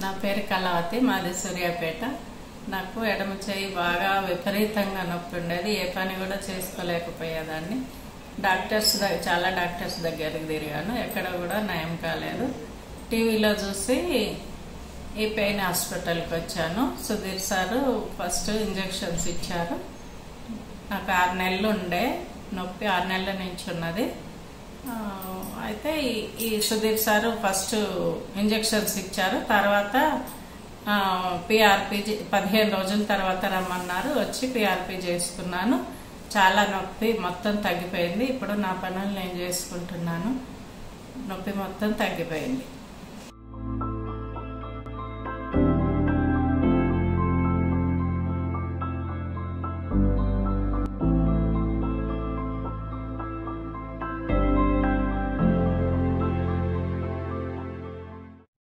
నా పేరు కళావతి మాది సూర్యాపేట నాకు ఎడమ చేయి బాగా విపరీతంగా నొప్పి ఉండేది ఏ పని కూడా చేసుకోలేకపోయేదాన్ని డాక్టర్స్ దగ్గర చాలా డాక్టర్స్ దగ్గరికి తిరిగాను ఎక్కడ కూడా నయం కాలేదు టీవీలో చూసి ఈ పెయిన్ హాస్పిటల్కి వచ్చాను సుధీర్ సారు ఫస్ట్ ఇంజెక్షన్స్ ఇచ్చారు నాకు ఆరు నెలలు ఉండే నొప్పి ఆరు నెలల నుంచి ఉన్నది ఆ, అయితే ఈ- ఈ సుధీర్ సారు ఫస్ట్ ఇంజెక్షన్స్ ఇచ్చారు తర్వాత పిఆర్పి పదిహేను రోజుల తర్వాత రమ్మన్నారు వచ్చి పిఆర్పి చేసుకున్నాను చాలా నొప్పి మొత్తం తగ్గిపోయింది ఇప్పుడు నా పనులు నేను చేసుకుంటున్నాను నొప్పి మొత్తం తగ్గిపోయింది